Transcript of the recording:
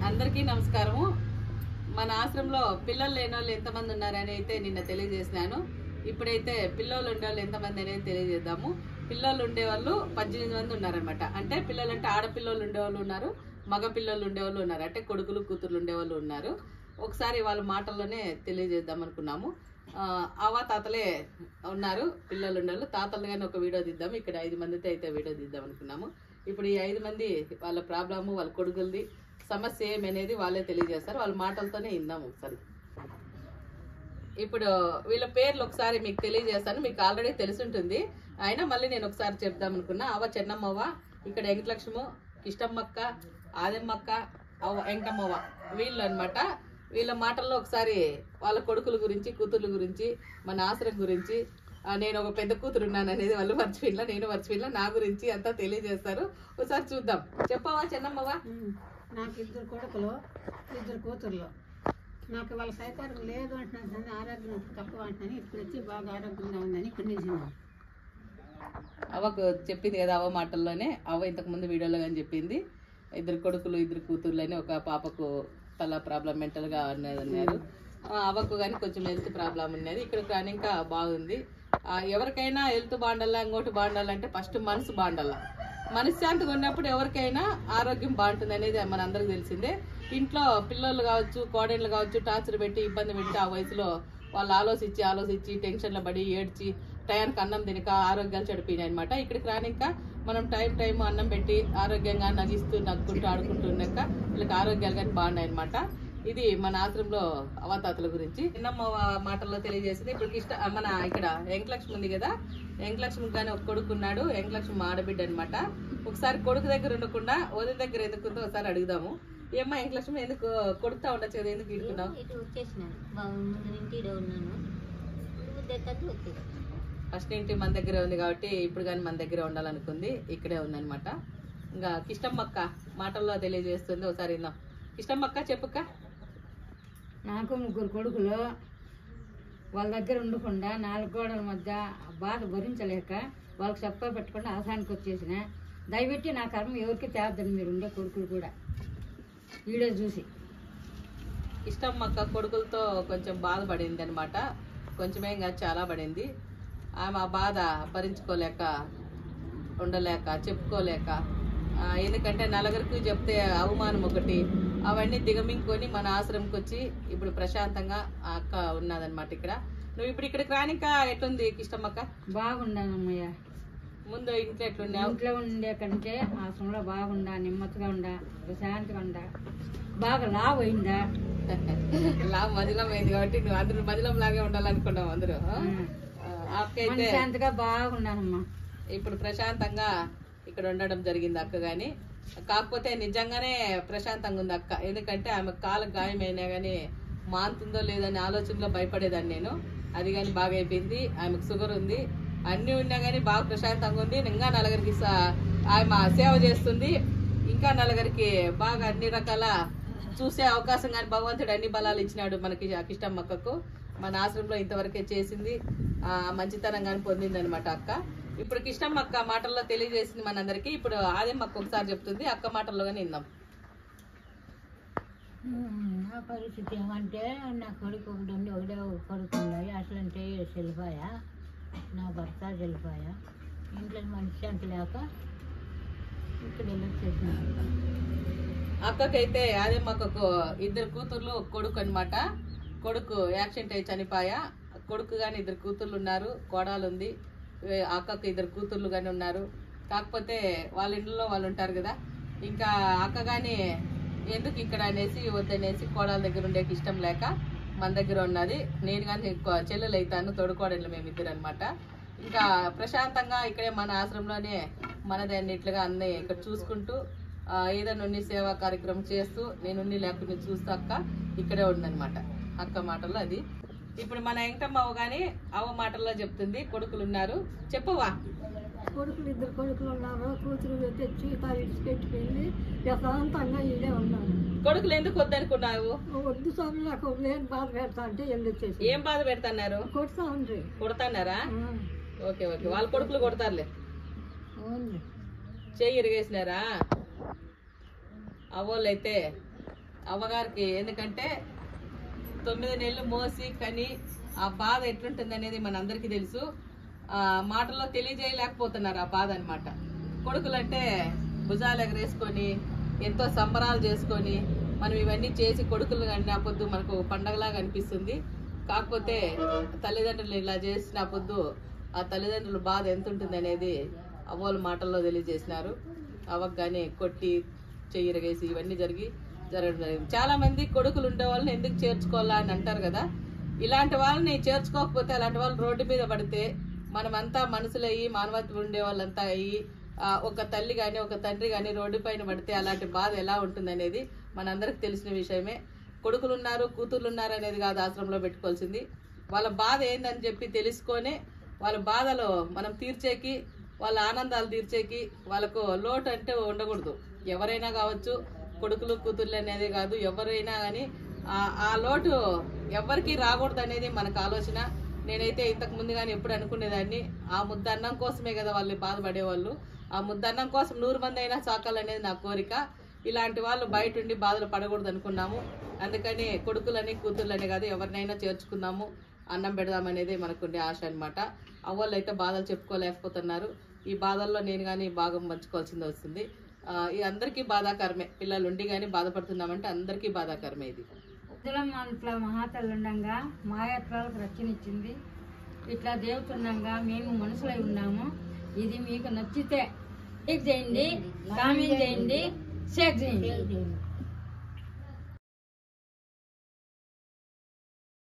అందరికీ నమస్కారము మన ఆశ్రమంలో పిల్లలు లేని వాళ్ళు ఎంతమంది ఉన్నారని అయితే నిన్న తెలియజేసినాను ఇప్పుడైతే పిల్లలు ఉండే వాళ్ళు ఎంతమంది అనేది తెలియజేద్దాము పిల్లలు ఉండేవాళ్ళు పద్దెనిమిది మంది ఉన్నారనమాట అంటే పిల్లలు అంటే ఆడపిల్లలు ఉండేవాళ్ళు ఉన్నారు మగ పిల్లలు ఉండేవాళ్ళు ఉన్నారు అంటే కొడుకులు కూతుర్లు ఉండేవాళ్ళు ఉన్నారు ఒకసారి వాళ్ళ మాటల్లోనే తెలియజేద్దాం అనుకున్నాము ఆ, అవ్వ తాతలే ఉన్నారు పిల్లలు ఉండేవాళ్ళు తాతలు కానీ ఒక వీడియో తీద్దాం ఇక్కడ ఐదు మందితో అయితే వీడియో తీద్దాం అనుకున్నాము ఇప్పుడు ఈ ఐదు మంది వాళ్ళ ప్రాబ్లము వాళ్ళ కొడుకులది సమస్య ఏమనేది వాళ్ళే తెలియజేస్తారు వాళ్ళ మాటలతోనే ఇందాం ఒకసారి ఇప్పుడు వీళ్ళ పేర్లు ఒకసారి మీకు తెలియజేస్తాను మీకు ఆల్రెడీ తెలిసుంటుంది అయినా మళ్ళీ నేను ఒకసారి చెప్దాం అనుకున్నా అవ్వ చెన్నమ్మవ్వ ఇక్కడ వెంకటలక్ష్ము కిష్టమ్మక్క ఆదమ్మక్క అవ్వ వెంకటమ్మవ్వ వీళ్ళు అన్నమాట వీళ్ళ మాటల్లో ఒకసారి వాళ్ళ కొడుకుల గురించి కూతుర్ల గురించి మన ఆశ్రమం గురించి ఆ, నేను ఒక పెద్ద కూతురు ఉన్నాను అనేది వాళ్ళు మర్చిపోయినా నేను మర్చిపోయినా నా గురించి అంతా తెలియజేస్తారు ఒకసారి చూద్దాం చెప్పవా చెన్నమ్మవ్వ ఉమ్. నాకు ఇద్దరు కొడుకులు ఇద్దరు కూతుర్లు నాకు వాళ్ళ సహకారం లేదు అంటున్నాను కానీ ఆరోగ్యం తక్కువ అంటున్నాను ఇప్పుడు వచ్చి బాగా ఆరోగ్యంగా ఉందని ఇక్కడ నిలిచినాను అవ్వకు చెప్పింది కదా అవ్వ మాటల్లోనే అవ్వ ఇంతకు ముందు వీడియోలో కానీ చెప్పింది ఇద్దరు కొడుకులు ఇద్దరు కూతుర్లు అని ఒక పాపకు తల ప్రాబ్లం మెంటల్గా ఉన్నది అన్నారు ఆ, అవ్వకు కానీ కొంచెం హెల్త్ ప్రాబ్లం ఉన్నది ఇక్కడ కానీ ఇంకా బాగుంది ఆ, ఎవరికైనా హెల్త్ బాగుండాలా ఇంకోటి బాగుండాలంటే ఫస్ట్ మనసు బాగుండాలా మనశ్శాంతిగా ఉన్నప్పుడు ఎవరికైనా ఆరోగ్యం బాగుంటుంది అనేది మన అందరికి తెలిసిందే ఇంట్లో పిల్లలు కావచ్చు కోడళ్ళు కావచ్చు టార్చర్ పెట్టి ఇబ్బంది పెట్టి ఆ వయసులో వాళ్ళు ఆలోచించి ఆలోచించి టెన్షన్లో పడి ఏడ్చి టయానికి అన్నం తినక ఆరోగ్యాలు చెడిపోయినాయి అనమాట ఇక్కడికి రానిక మనం టైం టైం అన్నం పెట్టి ఆరోగ్యంగా నగిస్తూ నగ్గుకుంటూ ఆడుకుంటూ ఉన్నాక వీళ్ళకి ఆరోగ్యాలు కానీ బాగున్నాయి అనమాట ఇది మన ఆశ్రమంలో అవతాతల గురించి చిన్నమ్మ వా- మాటల్లో తెలియజేసింది ఇప్పుడు ఇష్ట మన ఇక్కడ వెంకలక్ష్మి ఉంది కదా వెంకలక్ష్మి కానీ ఒక కొడుకు ఉన్నాడు వెంకలక్ష్మి ఆడబిడ్డ అనమాట ఒకసారి కొడుకు దగ్గర ఉండకుండా వదిలి దగ్గర ఎందుకు ఉందో ఒకసారి అడుగుదాము ఏమ్మా వెంకలక్ష్మి ఎందుకు కొడుకుతా ఉండొచ్చు కదా ఎందుకు ఇడుకున్నావు ఇటు వచ్చేసినాను బాగా ముందు నుంచి ఈడ ఉన్నాను ఇప్పుడు తగ్గి వచ్చేసాను ఫస్ట్ ఇంటి మన దగ్గరే ఉంది కాబట్టి ఇప్పుడు కానీ మన దగ్గరే ఉండాలనుకుంది ఇక్కడే ఉందన్నమాట ఇంకా కిష్టమ్మక్క మాటల్లో తెలియజేస్తుంది ఒకసారి విందాం కిష్టమ్మక్క చెప్పుక్క నాకు ముగ్గురు కొడుకులు వాళ్ళ దగ్గర ఉండకుండా నాలుగు గోడల మధ్య బాధ భరించలేక వాళ్ళకి చెప్ప పెట్టకుండా ఆసానికి వచ్చేసిన దయపెట్టి నా కర్మ ఎవరికి తేద్దని మీరు ఉండే కొడుకులు కూడా వీడియో చూసి ఇష్టమ్మక్క కొడుకులతో కొంచెం బాధపడింది అనమాట కొంచెమే ఇంకా చాలా పడింది ఆమె ఆ బాధ భరించుకోలేక ఉండలేక చెప్పుకోలేక ఆ, ఎందుకంటే నలుగురికి చెప్తే అవమానం ఒకటి అవన్నీ దిగమింగుకొని మన ఆశ్రమంకి వచ్చి ఇప్పుడు ప్రశాంతంగా ఆ అక్క ఉన్నదన్నమాట ఇక్కడ నువ్వు ఇప్పుడు ఇక్కడికి రానిక ఎట్లుంది కిష్టమ్మక్క బాగుండానమ్మయ్య ముందు ఇంట్లో ఎట్లున్నావు ఇంట్లో ఉండే కంటే ఆశ్రమంలో బాగుండా నెమ్మదిగా ఉండా ప్రశాంతంగా ఉండా బాగా లావ్ అయిందా లా మదిలం అయింది కాబట్టి నువ్వు అందరూ మదిలం లాగే ఉండాలనుకున్నావు అందరూ ఆ? ఆ, అక్క అయితే మనశాంతిగా బాగున్నానమ్మా ఇప్పుడు ప్రశాంతంగా ఇక్కడ ఉండడం జరిగింది అక్క గాని కాకపోతే నిజంగానే ప్రశాంతంగా ఉంది అక్క ఎందుకంటే ఆమె కాలు గాయమైనా గానీ మాంతుందో లేదని ఆలోచనలో భయపడేదాన్ని నేను అది కానీ బాగా అయిపోయింది ఆమెకు షుగర్ ఉంది అన్ని ఉన్నా కానీ బాగా ప్రశాంతంగా ఉంది ఇంకా నలుగురికి స- ఆమె సేవ చేస్తుంది ఇంకా నలుగురికి బాగా అన్ని రకాల చూసే అవకాశం కానీ భగవంతుడు అన్ని బలాలు ఇచ్చినాడు మనకి కిష్టమ్మక్కకు మన ఆశ్రమంలో ఇంతవరకే చేసింది ఆ మంచితనం కానీ పొందింది అనమాట అక్క ఇప్పుడు కిష్టమ్మ అక్క మాటల్లో తెలియజేసింది మనందరికి ఇప్పుడు ఆదెమ్మ అక్క ఒకసారి చెప్తుంది అక్క మాటల్లో కానీ విందాం నా పరిస్థితి ఏమంటే నా కొడుకు ఒకటి ఉండి ఒకటే ఒక కొడుకు ఉండాలి అసలంటే వెళ్ళిపోయ నా భర్త వెళ్ళిపోయ ఇంట్లో మనిషి అంత లేక ఇక్కడ వెళ్ళొచ్చేసినాను అక్కకైతే ఆదెమ్మ అక్కకు ఇద్దరు కూతుర్లు ఒక కొడుకు అన్నమాట కొడుకు యాక్సిడెంట్ అయి చనిపోయా కొడుకు కానీ ఇద్దరు కూతుర్లు ఉన్నారు కోడలు ఉంది ఏ- అక్కకు ఇద్దరు కూతుర్లు కానీ ఉన్నారు కాకపోతే వాళ్ళ ఇంట్లో వాళ్ళు ఉంటారు కదా ఇంకా అక్క కానీ ఎందుకు ఇక్కడ అనేసి వద్దనేసి కోడల దగ్గర ఉండే ఇష్టం లేక మన దగ్గర ఉన్నది నేను కానీ చెల్లెలు అవుతాను తోడుకోడలు మేమిద్దరు అనమాట ఇంకా ప్రశాంతంగా ఇక్కడే మన ఆశ్రమంలోనే మనది అన్నిట్లుగా అన్నీ ఇక్కడ చూసుకుంటూ ఆ, ఏదైనా ఉన్ని సేవా కార్యక్రమం చేస్తూ నేను ఉన్ని లేకుండా చూస్తూ అక్క ఇక్కడే ఉందన్నమాట అక్క మాటల్లో అది ఇప్పుడు మన వెంకటమ్మ అవ్వ కానీ అవ్వ మాటల్లో చెప్తుంది కొడుకులు ఉన్నారు చెప్పవా కొడుకులు ఇద్దరు కొడుకులు ఉన్నారు కూతురు తెచ్చి ఇడిచి పెట్టుకెళ్ళి ప్రశాంతంగా ఇదే ఉన్నాను కొడుకులు ఎందుకు వద్దనుకున్నావు వద్దు స్వామి నాకు నేను బాధ పెడతా అంటే వెళ్ళొచ్చేసి ఏం బాధ పెడతన్నారు కొడతా ఉండ్రి కొడతన్నారా ఓకే ఓకే వాళ్ళ కొడుకులు కొడతారులే అవును చెయ్యి ఇరిగేసినారా అవ్వోళ్ళు అయితే అవ్వగారికి ఎందుకంటే తొమ్మిది నెలలు మోసి కని ఆ బాధ ఎట్లుంటుంది అనేది మన అందరికీ తెలుసు ఆ మాటల్లో తెలియజేయలేకపోతున్నారు ఆ బాధ అనమాట కొడుకులంటే భుజాలు ఎగరేసుకొని ఎంతో సంబరాలు చేసుకొని మనం ఇవన్నీ చేసి కొడుకులు కంటే పొద్దు మనకు పండగలాగా అనిపిస్తుంది కాకపోతే తల్లిదండ్రులు ఇలా చేసిన పొద్దు ఆ తల్లిదండ్రుల బాధ ఎంత ఉంటుంది అనేది అవ్వల మాటల్లో తెలియజేసినారు అవ్వకు కానీ కొట్టి చెయ్యిరగేసి ఇవన్నీ జరిగి జరగడం జరిగింది చాలా మంది కొడుకులు ఉండే వాళ్ళని ఎందుకు చేర్చుకోవాలా అని అంటారు కదా ఇలాంటి వాళ్ళని చేర్చుకోకపోతే అలాంటి వాళ్ళు రోడ్డు మీద పడితే మనమంతా మనుషులయ్యి మానవత్వం ఉండే వాళ్ళంతా అయ్యి ఆ, ఒక తల్లి కానీ ఒక తండ్రి కానీ రోడ్డు పైన పడితే అలాంటి బాధ ఎలా ఉంటుందనేది మనందరికి తెలిసిన విషయమే కొడుకులు ఉన్నారు కూతుర్లు ఉన్నారు అనేది కాదు ఆశ్రమంలో పెట్టుకోవాల్సింది వాళ్ళ బాధ ఏందని చెప్పి తెలుసుకొని వాళ్ళ బాధలో మనం తీర్చేకి వాళ్ళ ఆనందాలు తీర్చేకి వాళ్ళకు లోటు అంటే ఉండకూడదు ఎవరైనా కావచ్చు కొడుకులు కూతుర్లు అనేది కాదు ఎవరైనా కానీ ఆ- ఆ లోటు ఎవరికి రాకూడదు అనేది మనకు ఆలోచన నేనైతే ఇంతకు ముందు కానీ ఎప్పుడు అనుకునేదాన్ని ఆ ముద్ద అన్నం కోసమే కదా వాళ్ళు బాధపడేవాళ్ళు ఆ ముద్ద అన్నం కోసం నూరు మంది అయినా చాకాలనేది నా కోరిక ఇలాంటి వాళ్ళు బయట ఉండి బాధలు పడకూడదు అనుకున్నాము అందుకని కొడుకులని కూతుర్లని కాదు ఎవరినైనా చేర్చుకుందాము అన్నం పెడదామనేది మనకుండే ఆశ అనమాట అవ్వళ్ళు అయితే బాధలు చెప్పుకోలేకపోతున్నారు ఈ బాధల్లో నేను కానీ భాగం పంచుకోవాల్సింది వస్తుంది ఆ, ఇది అందరికీ బాధాకరమే పిల్లలు ఉండి కానీ బాధపడుతున్నామంటే అందరికీ బాధాకరమే ఇది ఇట్లా మహాతల్లి ఉండంగా మాయాత్రాలకు రక్షణ ఇచ్చింది ఇట్లా దేవతుండగా మేము మనుషులై ఉన్నాము ఇది మీకు నచ్చితే లైక్ చేయండి కామెంట్ చేయండి షేర్ చేయండి